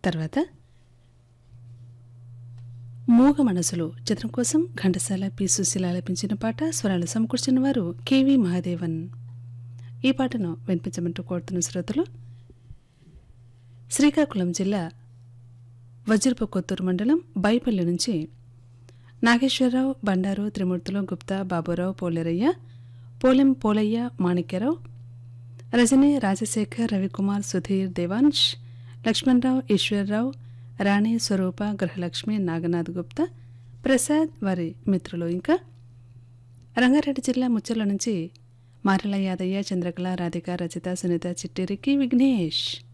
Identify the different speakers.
Speaker 1: తర్వాత మూగ మనసులు చిత్రం కోసం ఘంటసాల పి సుశీల ఆలపించిన పాట స్వరాలు సమకూర్చిన వారు కెవి మహాదేవన్ ఈ పాటను వినిపించమంటూ కోరుతున్న శ్రోతలు శ్రీకాకుళం జిల్లా వజ్రపు కొత్తూరు మండలం బైపల్లి నుంచి నాగేశ్వరరావు బండారు త్రిమూర్తులు గుప్తా బాబురావు పోలేరయ్య పోలెం పోలయ్య మాణిక్యరావు రజని రాజశేఖర్ రవికుమార్ సుధీర్ దేవాంశ్ లక్ష్మణరావు ఈశ్వర్రావు రాణి స్వరూప గృహలక్ష్మి నాగనాథ్ గుప్తా ప్రసాద్ వారి మిత్రులు ఇంకా రంగారెడ్డి జిల్లా ముచ్చర్ల నుంచి మారల యాదయ్య చంద్రకళ రాధిక రచిత సునీత చిట్టిరికి విఘ్నేష్